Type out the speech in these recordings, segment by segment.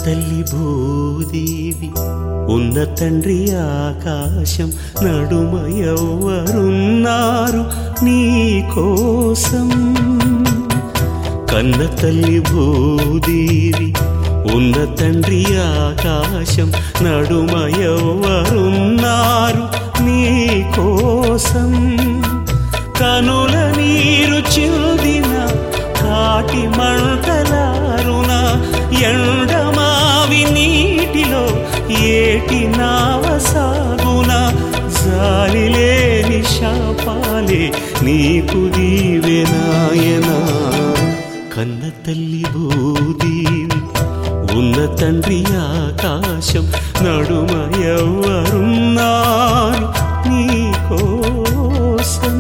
తల్లి భూదేవి ఉన్న తండ్రి ఆకాశం నడుమ ఎవ్వరున్నారు నీ కోసం కన్న తల్లి భూదేవి ఉన్న తండ్రి ఆకాశం నడుమ ఎవ్వరున్నారు నీ కోసం కనుల నీరు చిందిన కాటి మంటలారున ఎండమావి నీటిలో ఏటి నావ సాగున జాలి లేని శాపాలే నీకు దీవెనాయనా కన్న తల్లి భూదేవి ఉన్న తండ్రి ఆకాశం నడుమ ఎవ్వరున్నారు నీ కోసం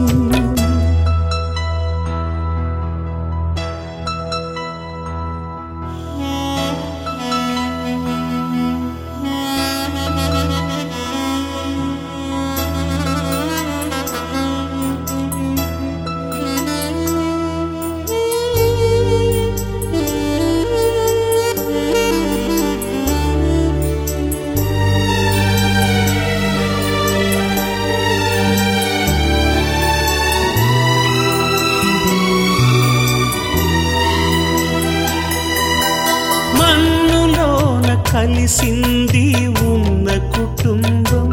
మన్నులోన కలిసింది ఉన్న కుటుంబం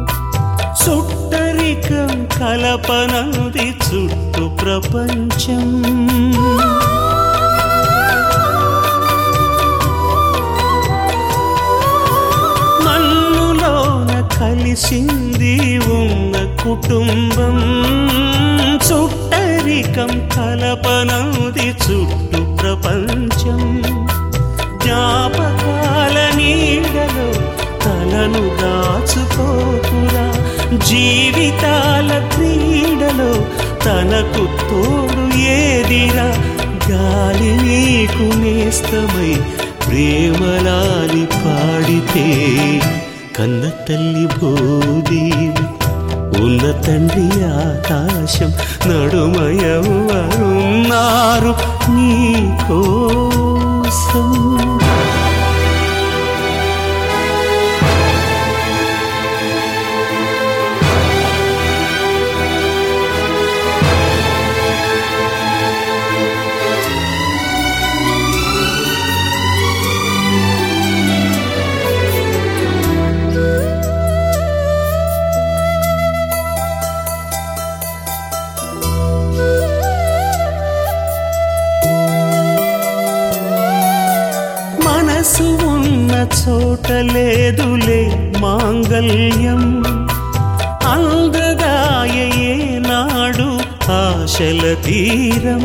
చుట్టరికం కలపనంది చుట్టూ ప్రపంచం మన్నులోన కలిసింది ఉన్న కుటుంబం చుట్టరికం కలపనంది చుట్టూ ప్రపంచం జ్ఞాపకాల నీడలో తలను దాచుకోకురా జీవితాల క్రీడలో తనకు తోడు ఏదిరా గాలి నీకు నేస్తమై ప్రేమలాలి పాడితే కన్న తల్లి భూదేవి ఉన్న తండ్రి ఆకాశం నడుమయవ్వరున్నారు నీ కోసం మనసు ఉన్న చోట లేదులే మాంగల్యం అందగాయ ఏనాడు ఆశల తీరం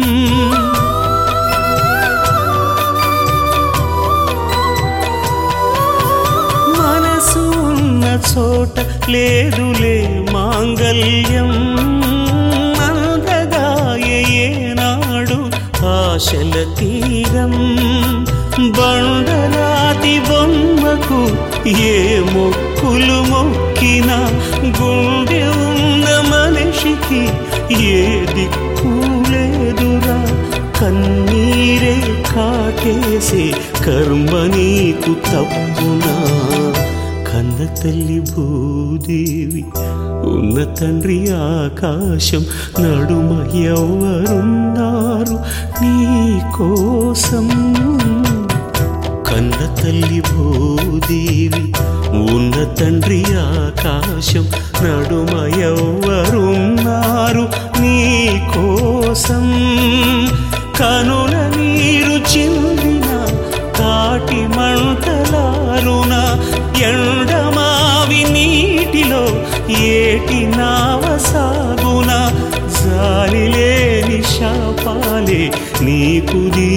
మనసు ఉన్న చోట లేదులే మాంగల్యం అందగాయ ఏనాడు ఆశల తీరం బండరాతి బొమ్మకు ఏ మొక్కులు మొక్కినా గుండె ఉన్న మనిషికి ఏ దిక్కు లేదురా కన్నీరే కాటేసే కర్మ నీకు తప్పునా కన్న తల్లి భూదేవి ఉన్న తండ్రి ఆకాశం నడుమ ఎవ్వరున్నారు నీ కోసం కన్న తల్లి భూదేవి ఉన్న తండ్రి ఆకాశం నడుమ ఎవ్వరున్నారు నీ కోసం కనుల నీరు చిందిన కాటి మంటలారున ఎండమావి నీటిలో ఏటి నావ సాగున జాలి లేని శాపాలే నీకు దీ